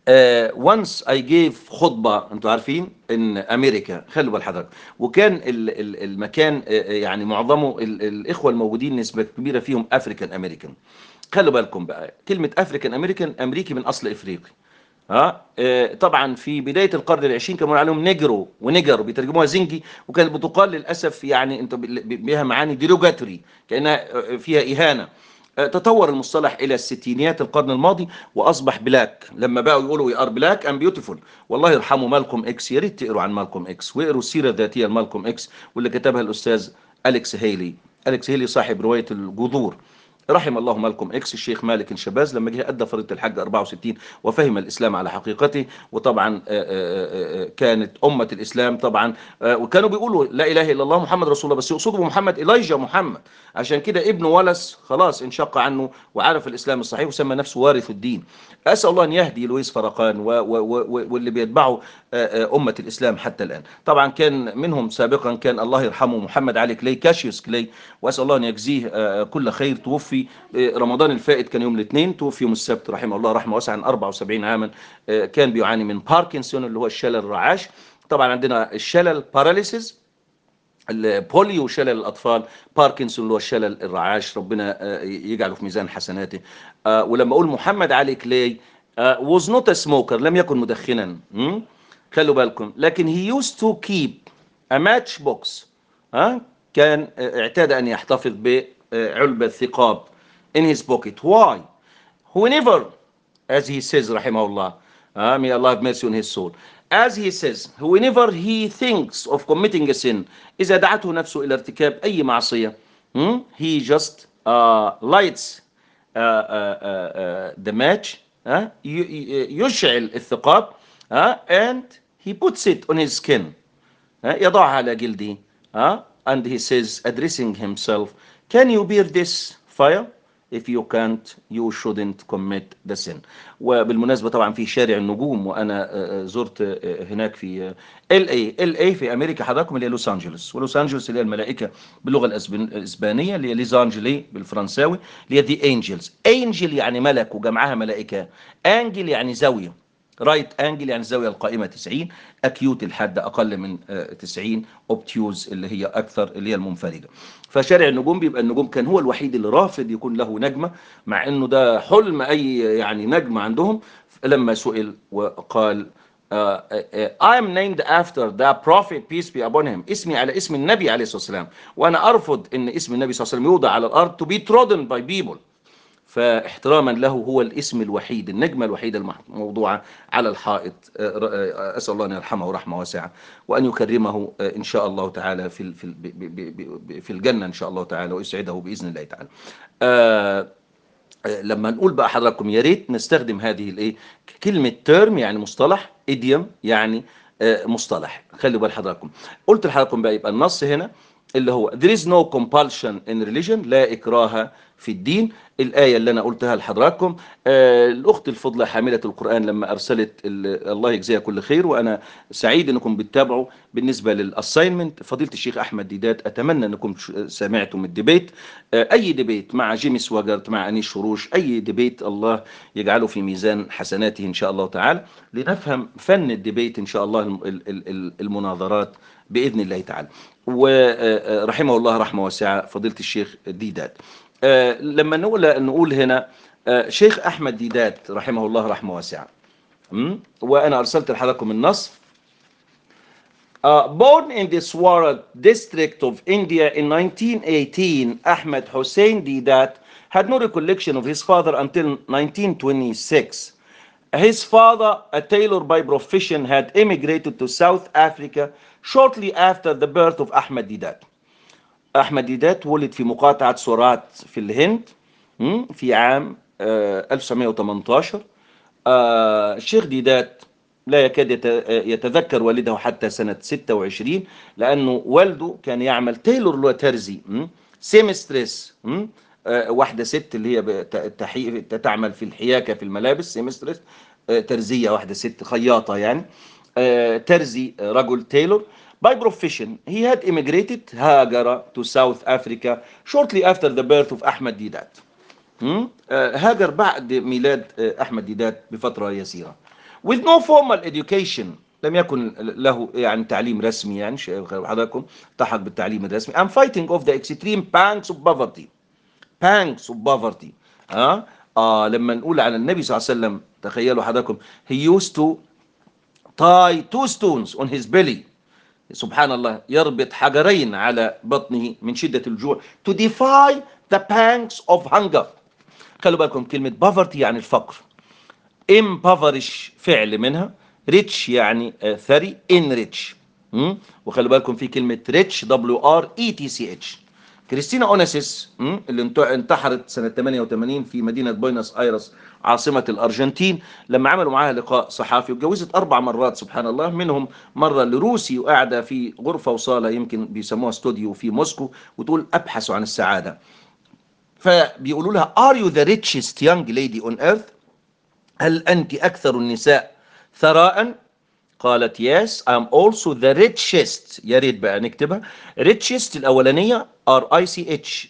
once I gave خطبة انتوا عارفين ان امريكا خلوا بال حضرتك وكان ال- ال- المكان آه، يعني معظمه ال- الاخوة الموجودين نسبة كبيرة فيهم افريكان امريكان خلوا بالكم بقى كلمة افريكان امريكان امريكي من اصل افريقي ها آه، طبعا في بدايه القرن العشرين كانوا بيقولوا عليهم نيجرو ونيجر بيترجموها زنجي وكانت بتقال للاسف يعني انت بها معاني ديروجاتوري كانها آه، فيها اهانه آه، تطور المصطلح الى الستينيات القرن الماضي واصبح بلاك لما بقوا يقولوا وي ار بلاك ام بيوتيفول والله يرحمه مالكوم اكس يا ريت تقروا عن مالكوم اكس واقروا السيره الذاتيه لمالكوم اكس واللي كتبها الاستاذ اليكس هيلي اليكس هيلي صاحب روايه الجذور رحم الله مالكم اكس الشيخ مالك الشباز لما جه ادى فريضه الحج 64 وفهم الاسلام على حقيقته وطبعا آه، آه، آه، كانت امه الاسلام طبعا آه، وكانوا بيقولوا لا اله الا الله محمد رسول الله بس يقصدوا بمحمد اليجا محمد عشان كده ابنه ولس خلاص انشق عنه وعرف الاسلام الصحيح وسمى نفسه وارث الدين اسال الله ان يهدي لويس فرقان و و و واللي بيتبعوا آه، آه، امه الاسلام حتى الان طبعا كان منهم سابقا كان الله يرحمه محمد علي كلي كاشيوس كلي واسال الله ان يجزيه آه، كل خير توفي آه، رمضان الفائت كان يوم الاثنين توفي يوم السبت رحمه الله رحمه واسعه عن 74 عاما آه، كان بيعاني من باركنسون اللي هو الشلل الرعاش طبعا عندنا الشلل باراليسيس البوليو شلل الاطفال باركنسون اللي هو الشلل الرعاش ربنا آه، يجعله في ميزان حسناته آه، ولما اقول محمد علي كلاي آه، was not a smoker لم يكن مدخنا مم؟ خلوا بالكم لكن he used to keep a match box ها كان آه، اعتاد ان يحتفظ بعلبة ثقاب in his pocket why whenever as he says رحمه الله uh, may Allah have mercy on his soul as he says whenever he thinks of committing a sin إذا دعته نفسه إلى ارتكاب أي معصية hmm, he just uh, lights uh, uh, uh, uh, the match uh, ي- ي- يشعل الثقاب uh, and he puts it on his skin ها، يضعها على جلده ها and he says addressing himself can you bear this fire if you can't you shouldn't commit the sin وبالمناسبة طبعا في شارع النجوم وأنا آه، آه، زرت آه، هناك في ال اي ال اي في أمريكا حضراتكم اللي هي لوس أنجلوس ولوس أنجلوس اللي هي الملائكة باللغة الأسبان- الإسبانية اللي هي ليز أنجلي بالفرنساوي اللي هي دي أنجلز أنجل يعني ملك وجمعها ملائكة أنجل يعني زاوية رايت انجل يعني الزاويه القائمه 90 اكيوت الحد اقل من آه، 90 اوبتيوز اللي هي اكثر اللي هي المنفرجه فشارع النجوم بيبقى النجوم كان هو الوحيد اللي رافض يكون له نجمه مع انه ده حلم اي يعني نجمه عندهم لما سئل وقال آه، آه، I am named after the prophet peace be upon him اسمي على اسم النبي عليه الصلاه والسلام وانا ارفض ان اسم النبي صلى الله عليه وسلم يوضع على الارض to be trodden by people فاحتراما له هو الاسم الوحيد النجمة الوحيدة الموضوعة على الحائط آه، آه، أسأل الله أن يرحمه رحمة واسعة وأن يكرمه آه، إن شاء الله تعالى في ال- في ال- ب- ب- ب- ب- في الجنة إن شاء الله تعالى ويسعده بإذن الله تعالى آه، آه، لما نقول بقى حضراتكم يا ريت نستخدم هذه الايه كلمه تيرم يعني مصطلح ايديوم يعني آه، مصطلح خلوا بال حضراتكم قلت لحضراتكم بقى يبقى النص هنا اللي هو there is no compulsion in religion لا إكراه في الدين الآية اللي أنا قلتها لحضراتكم آه الأخت الفضلة حاملة القرآن لما أرسلت ال- الله يجزيها كل خير وأنا سعيد أنكم بتتابعوا بالنسبة للأساينمنت فضيلة الشيخ أحمد ديدات أتمنى أنكم ش- سمعتم الديبيت آه أي ديبيت مع جيمي سواجرت مع أنيس شروش أي ديبيت الله يجعله في ميزان حسناته إن شاء الله تعالى لنفهم فن الديبيت إن شاء الله الم- ال- ال- ال- المناظرات بإذن الله تعالى ورحمه الله رحمة واسعة فضيلة الشيخ ديدات آه، لما نقول نقول هنا آه، شيخ أحمد ديدات رحمه الله رحمة واسعة م? وأنا أرسلت لحضراتكم النص Uh, born in the Swarat district of India in 1918, Ahmed Hussein Didat had no recollection of his father until 1926. His father, a tailor by profession, had emigrated to South Africa shortly after the birth of Ahmed Didat. أحمد ديدات ولد في مقاطعة سورات في الهند م? في عام آه، 1918 آه، الشيخ ديدات لا يكاد يت- يتذكر والده حتى سنة 26 لأنه والده كان يعمل تايلور اللي هو ترزي م? سيمستريس م? آه، واحدة ست اللي هي بت- تحي- تعمل في الحياكة في الملابس سيمستريس آه، ترزية واحدة ست خياطة يعني آه، ترزي آه، رجل تايلور By profession, he had immigrated هاجر to South Africa shortly after the birth of Ahmed Didat. م? آه، هاجر بعد ميلاد آه، أحمد ديدات بفترة يسيرة with no formal education لم يكن له يعني تعليم رسمي يعني ش- حضراتكم التحق بالتعليم الرسمي I'm fighting of the extreme pangs of poverty pangs of poverty ها آه لما نقول عن النبي صلى الله عليه وسلم تخيلوا حضراتكم he used to tie two stones on his belly سبحان الله يربط حجرين على بطنه من شدة الجوع to defy the pangs of hunger خلوا بالكم كلمة poverty يعني الفقر impoverish فعل منها rich يعني آه، ثري enrich م? وخلوا بالكم في كلمة rich W R E T C H كريستينا اوناسيس م? اللي انت- انتحرت سنة 88 في مدينة بوينس ايرس عاصمة الارجنتين لما عملوا معاها لقاء صحافي واتجوزت اربع مرات سبحان الله منهم مرة لروسي وقاعدة في غرفة وصالة يمكن بيسموها استوديو في موسكو وتقول ابحث عن السعادة فبيقولوا لها are you the richest young lady on earth هل أنت أكثر النساء ثراء قالت yes I'm also the richest يا ريت بقى نكتبها richest الأولانية R I C H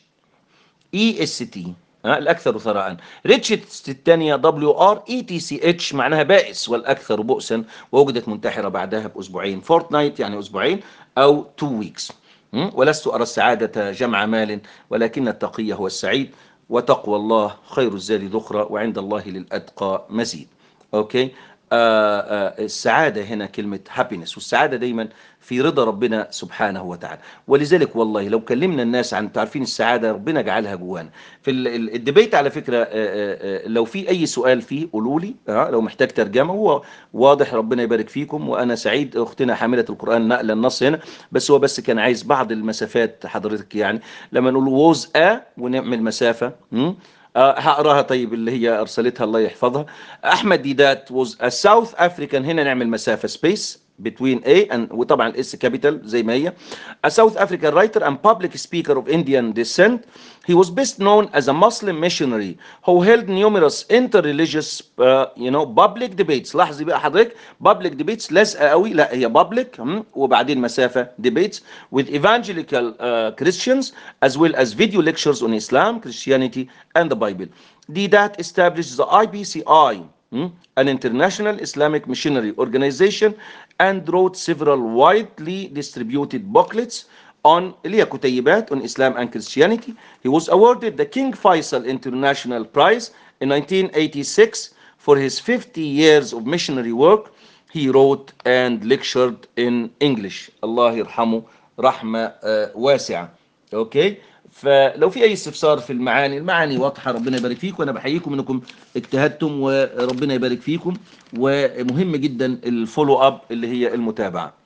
E S T ها الأكثر ثراء richest الثانية W R E T C H معناها بائس والأكثر بؤسا ووجدت منتحرة بعدها بأسبوعين fortnight يعني أسبوعين أو two weeks م? ولست أرى السعادة جمع مال ولكن التقي هو السعيد وتقوى الله خير الزاد ذخرى وعند الله للأتقى مزيد أوكي آه آه السعادة هنا كلمة happiness والسعادة دايما في رضا ربنا سبحانه وتعالى ولذلك والله لو كلمنا الناس عن تعرفين السعادة ربنا جعلها جوانا في ال- ال- الديبيت على فكرة آه، آه، آه، لو في أي سؤال فيه قولوا لي آه، لو محتاج ترجمة هو واضح ربنا يبارك فيكم وأنا سعيد أختنا حاملة القرآن نقل النص هنا بس هو بس كان عايز بعض المسافات حضرتك يعني لما نقول ووز أ ونعمل مسافة م? آه، هقراها طيب اللي هي ارسلتها الله يحفظها احمد ديدات was a South African هنا نعمل مسافه space between A and وطبعا الاس كابيتال زي ما هي a South African writer and public speaker of Indian descent he was best known as a Muslim missionary who held numerous interreligious uh, you know public debates لاحظي بقى حضرتك public debates لازقه قوي لا هي public هم، وبعدين مسافه debates with evangelical uh, Christians as well as video lectures on Islam Christianity and the Bible Didat established the IBCI hmm, an international Islamic missionary organization and wrote several widely distributed booklets on اللي هي كتيبات on Islam and Christianity. He was awarded the King Faisal International Prize in 1986 for his 50 years of missionary work. He wrote and lectured in English. الله يرحمه رحمة آه، واسعة. اوكي فلو في اي استفسار في المعاني المعاني واضحه ربنا يبارك فيكم وانا بحييكم انكم اجتهدتم وربنا يبارك فيكم ومهم جدا الفولو اب اللي هي المتابعه